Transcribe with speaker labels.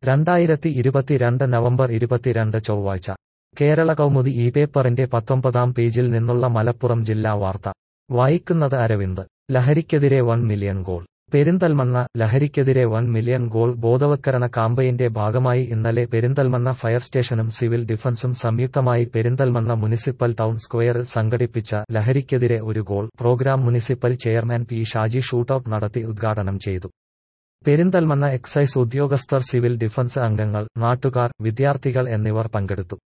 Speaker 1: രണ്ടായിരത്തി ഇരുപത്തിരണ്ട് നവംബർ ഇരുപത്തിരണ്ട് ചൊവ്വാഴ്ച കേരള കൗമുദി ഈ പേപ്പറിന്റെ പത്തൊമ്പതാം പേജിൽ നിന്നുള്ള മലപ്പുറം ജില്ലാ വാർത്ത വായിക്കുന്നത് അരവിന്ദ് ലഹരിക്കെതിരെ വൺ മില്യൺ ഗോൾ പെരിന്തൽമണ്ണ ലഹരിക്കെതിരെ വൺ മില്യൺ ഗോൾ ബോധവത്കരണ കാമ്പയിന്റെ ഭാഗമായി ഇന്നലെ പെരിന്തൽമണ്ണ ഫയർ സ്റ്റേഷനും സിവിൽ ഡിഫൻസും സംയുക്തമായി പെരിന്തൽമണ്ണ മുനിസിപ്പൽ ടൗൺ സ്ക്വയറിൽ സംഘടിപ്പിച്ച ലഹരിക്കെതിരെ ഒരു goal program municipal chairman P Shaji shootout നടത്തി ഉദ്ഘാടനം ചെയ്തു പെരിന്തൽമണ്ണ എക്സൈസ് ഉദ്യോഗസ്ഥർ സിവിൽ ഡിഫൻസ് അംഗങ്ങൾ നാട്ടുകാർ വിദ്യാർത്ഥികൾ എന്നിവർ പങ്കെടുത്തു